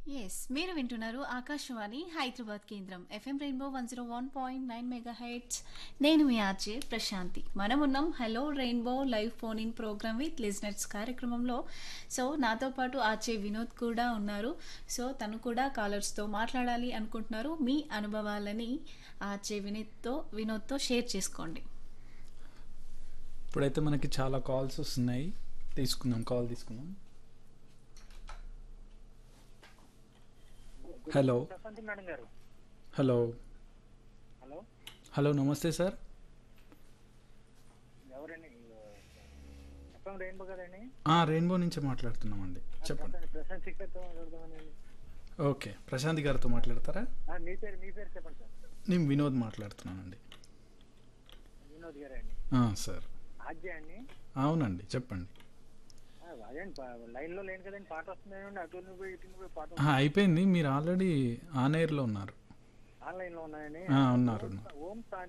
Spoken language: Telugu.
ఎస్ మీరు వింటున్నారు ఆకాశవాణి హైదరాబాద్ కేంద్రం FM rainbow one zero one point nine mega heights నేను మీ ఆర్జే ప్రశాంతి మనం ఉన్నాం hello rainbow live phone in program with listeners కార్యక్రమంలో సో నాతో పాటు ఆర్జే వినోద్ కూడా ఉన్నారు సో తను కూడా కాలర్స్తో మాట్లాడాలి అనుకుంటున్నారు మీ అనుభవాలని ఆర్జే వినోద్తో వినోద్తో షేర్ చేసుకోండి ఇప్పుడైతే మనకి చాలా కాల్స్ వస్తున్నాయి తీసుకుందాం కాల్ తీసుకుందాం హలో ప్రశాంతి మేడం గారు హలో హలో హలో నమస్తే సార్ ఎవరండి చెప్పండి రెయిన్బో కదండి ఆ, రెయిన్బో నుంచి మాట్లాడుతున్నామండి చెప్పండి చెప్పండి ప్రశాంత్ శిఖర్తో మాట్లాడదామని ఓకే ప్రశాంత్ గారితో మాట్లాడతారా ఆ, మీ పేరు మీ పేరు చెప్పండి సార్ నేను వినోద్ మాట్లాడుతున్నానండి వినోద్ గారే అండి ఆ, సార్ ఆద్య అండి అవునండి చెప్పండి ఆ, అదేండి పా- లైన్లో లేను కదండి పాట వస్తుందండి అటు నుండి పోయి ఇటు నుండి పోయి పాట ఆ, అయిపోయింది మీరు ఆల్రెడీ ఆన్ ఎయిర్లో ఉన్నారు ఆన్లైన్లో ఉన్నాయని ఆ, ఉన్నారు ఉన్నారు ఓం శాంతి